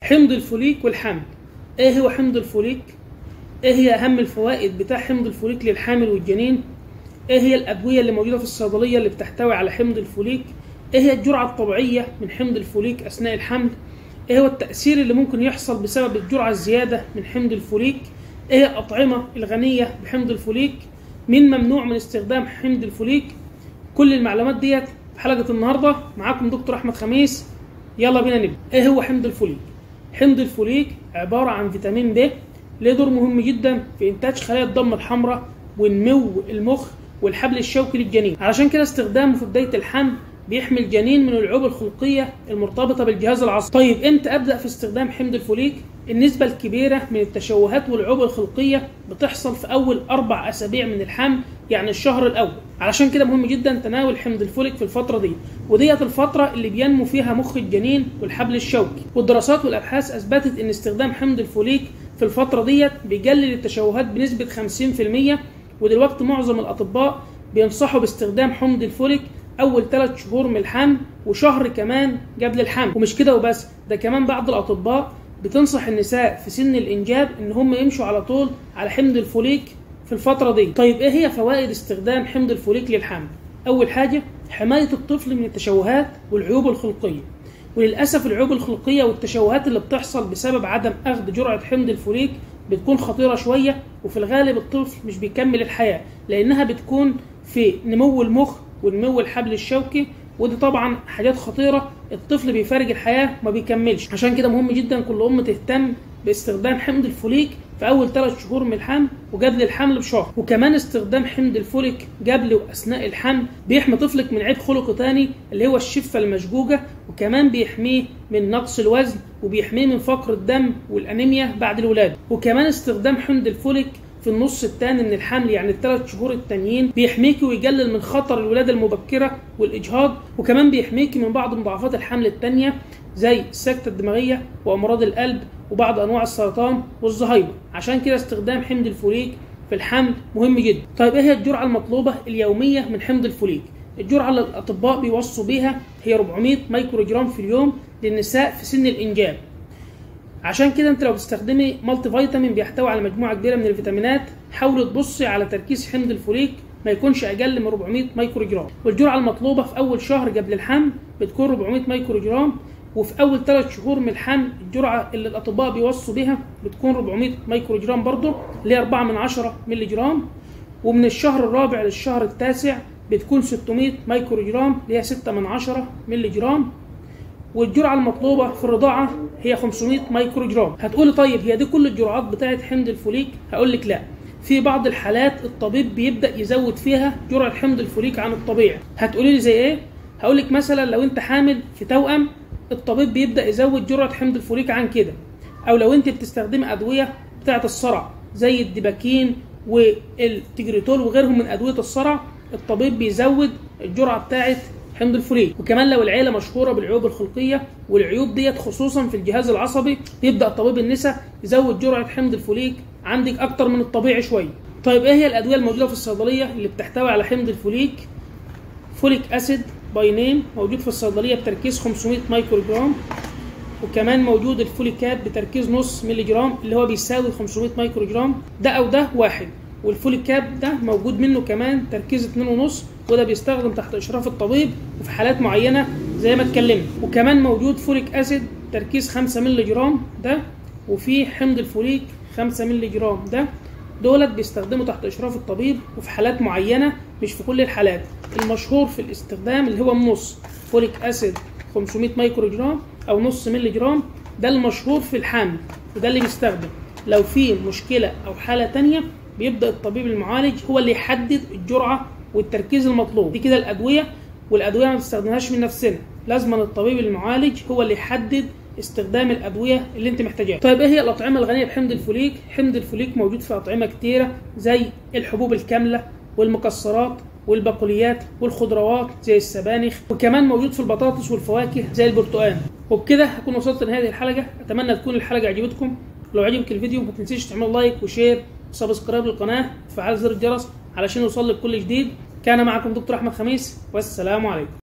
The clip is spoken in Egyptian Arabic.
حمض الفوليك والحمل ايه هو حمض الفوليك ايه هي اهم الفوائد بتاع حمض الفوليك للحامل والجنين ايه هي الادويه اللي موجوده في الصيدليه اللي بتحتوي على حمض الفوليك ايه هي الجرعه الطبيعيه من حمض الفوليك اثناء الحمل ايه هو التاثير اللي ممكن يحصل بسبب الجرعه الزياده من حمض الفوليك ايه هي الاطعمه الغنيه بحمض الفوليك مين ممنوع من استخدام حمض الفوليك كل المعلومات ديت في حلقه النهارده معاكم دكتور احمد خميس يلا بينا نبدا ايه هو حمض الفوليك حمض الفوليك عباره عن فيتامين ب له دور مهم جدا في انتاج خلايا الدم الحمراء ونمو المخ والحبل الشوكي للجنين علشان كده استخدامه في بدايه الحمل بيحمي الجنين من العيوب الخلقيه المرتبطه بالجهاز العصبي طيب امتى ابدا في استخدام حمض الفوليك النسبة الكبيرة من التشوهات والعيوب الخلقية بتحصل في أول أربع أسابيع من الحمل يعني الشهر الأول علشان كده مهم جدا تناول حمض الفوليك في الفترة دي وديت الفترة اللي بينمو فيها مخ الجنين والحبل الشوكي والدراسات والأبحاث أثبتت إن استخدام حمض الفوليك في الفترة ديت بيقلل التشوهات بنسبة 50% ودلوقتي معظم الأطباء بينصحوا باستخدام حمض الفوليك اول ثلاث شهور من الحمل وشهر كمان قبل الحمل ومش كده وبس ده كمان بعض الاطباء بتنصح النساء في سن الانجاب ان هم يمشوا على طول على حمض الفوليك في الفتره دي طيب ايه هي فوائد استخدام حمض الفوليك للحمل اول حاجه حمايه الطفل من التشوهات والعيوب الخلقيه وللاسف العيوب الخلقيه والتشوهات اللي بتحصل بسبب عدم اخذ جرعه حمض الفوليك بتكون خطيره شويه وفي الغالب الطفل مش بيكمل الحياه لانها بتكون في نمو المخ ونمو الحبل الشوكي ودي طبعا حاجات خطيره الطفل بيفارق الحياه ما بيكملش عشان كده مهم جدا كل ام تهتم باستخدام حمض الفوليك في اول ثلاث شهور من الحمل وقبل الحمل بشهر وكمان استخدام حمض الفوليك قبل واثناء الحمل بيحمي طفلك من عيب خلقي تاني اللي هو الشفه المشجوجه وكمان بيحميه من نقص الوزن وبيحميه من فقر الدم والانيميا بعد الولاده وكمان استخدام حمض الفوليك في النص الثاني من الحمل يعني الثلاث شهور التانيين بيحميكي ويقلل من خطر الولاده المبكره والاجهاض وكمان بيحميكي من بعض مضاعفات الحمل الثانيه زي السكته الدماغيه وامراض القلب وبعض انواع السرطان والزهايمر عشان كده استخدام حمض الفوليك في الحمل مهم جدا طيب ايه هي الجرعه المطلوبه اليوميه من حمض الفوليك الجرعه اللي الاطباء بيوصوا بيها هي 400 مايكرو جرام في اليوم للنساء في سن الانجاب عشان كده انت لو بتستخدمي مالتي فيتامين بيحتوي على مجموعه كبيره من الفيتامينات حاولي تبصي على تركيز حمض الفوليك ما يكونش اقل من 400 مايكرو جرام والجرعه المطلوبه في اول شهر قبل الحمل بتكون 400 مايكرو جرام وفي اول ثلاث شهور من الحمل الجرعه اللي الاطباء بيوصوا بها بتكون 400 مايكرو جرام برضه اللي هي 4 من 10 مللي جرام ومن الشهر الرابع للشهر التاسع بتكون 600 مايكرو جرام اللي هي 6 من 10 مللي جرام والجرعة المطلوبة في الرضاعة هي 500 مايكرو جرام هتقولي طيب هي دي كل الجرعات بتاعة حمض الفوليك هقول لك لا في بعض الحالات الطبيب بيبدا يزود فيها جرعه حمض الفوليك عن الطبيعي هتقولي لي زي ايه هقول لك مثلا لو انت حامل في توأم الطبيب بيبدا يزود جرعه حمض الفوليك عن كده او لو انت بتستخدمي ادويه بتاعه الصرع زي الديباكين والتجريتول وغيرهم من ادويه الصرع الطبيب بيزود الجرعه بتاعه حمض الفوليك وكمان لو العيله مشهوره بالعيوب الخلقيه والعيوب ديت خصوصا في الجهاز العصبي بيبدا طبيب النساء يزود جرعه حمض الفوليك عندك اكتر من الطبيعي شويه طيب ايه هي الادويه الموجوده في الصيدليه اللي بتحتوي على حمض الفوليك فوليك اسيد باي نيم موجود في الصيدليه بتركيز 500 مايكرو جرام وكمان موجود الفوليكاب بتركيز نص مللي جرام اللي هو بيساوي 500 مايكرو جرام ده او ده واحد والفوليكاب ده موجود منه كمان تركيز 2.5 وده بيستخدم تحت اشراف الطبيب وفي حالات معينه زي ما اتكلمنا وكمان موجود فوليك اسيد تركيز 5 مللي جرام ده وفي حمض الفوليك 5 مللي جرام ده دولت بيستخدموا تحت اشراف الطبيب وفي حالات معينه مش في كل الحالات المشهور في الاستخدام اللي هو النص فوليك اسيد 500 مايكرو جرام او نص مللي جرام ده المشهور في الحمل وده اللي بيستخدم لو في مشكله او حاله تانية بيبدا الطبيب المعالج هو اللي يحدد الجرعه والتركيز المطلوب دي كده الادويه والادويه ما بنستخدمهاش من نفسنا لازم الطبيب المعالج هو اللي يحدد استخدام الادويه اللي انت محتاجاها طيب ايه هي الاطعمه الغنيه بحمض الفوليك حمض الفوليك موجود في اطعمه كتيره زي الحبوب الكامله والمكسرات والبقوليات والخضروات زي السبانخ وكمان موجود في البطاطس والفواكه زي البرتقال وبكده هكون وصلت لنهايه الحلقه اتمنى تكون الحلقه عجبتكم لو عجبك الفيديو ما تنسيش تعمل لايك وشير وسبسكرايب للقناه وفعل زر الجرس علشان يوصل لك كل جديد كان معكم دكتور احمد خميس والسلام عليكم